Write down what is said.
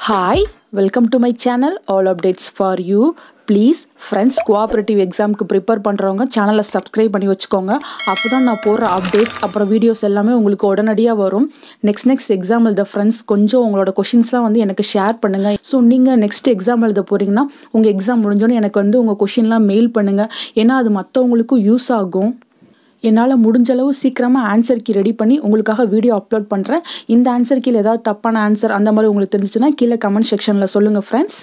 hi welcome to my channel all updates for you please friends cooperative எக்ஸாமுக்கு prepare பண்ணுறவங்க சேனலை subscribe பண்ணி வச்சுக்கோங்க அப்போ தான் நான் போடுற அப்டேட்ஸ் அப்புறம் வீடியோஸ் எல்லாமே உங்களுக்கு உடனடியாக வரும் நெக்ஸ்ட் நெக்ஸ்ட் எக்ஸாம் எழுத ஃப்ரெண்ட்ஸ் கொஞ்சம் உங்களோட கொஷின்ஸ்லாம் வந்து எனக்கு ஷேர் பண்ணுங்கள் ஸோ நீங்கள் நெக்ஸ்ட் எக்ஸாம் எழுத போகிறீங்கன்னா உங்கள் எக்ஸாம் முடிஞ்சோன்னே எனக்கு வந்து உங்கள் கொஷின்லாம் மெயில் பண்ணுங்கள் ஏன்னா அது மற்றவங்களுக்கும் யூஸ் ஆகும் என்னால் முடிஞ்ச அளவு சீக்கிரமாக ஆன்சர் கீ ரெடி பண்ணி உங்களுக்காக வீடியோ அப்லோட் பண்ணுறேன் இந்த ஆன்சர் கீழே ஏதாவது தப்பான ஆன்சர் அந்த மாதிரி உங்களுக்கு தெரிஞ்சுச்சுன்னா கீழே கமெண்ட் செக்ஷனில் சொல்லுங்கள் ஃப்ரெண்ட்ஸ்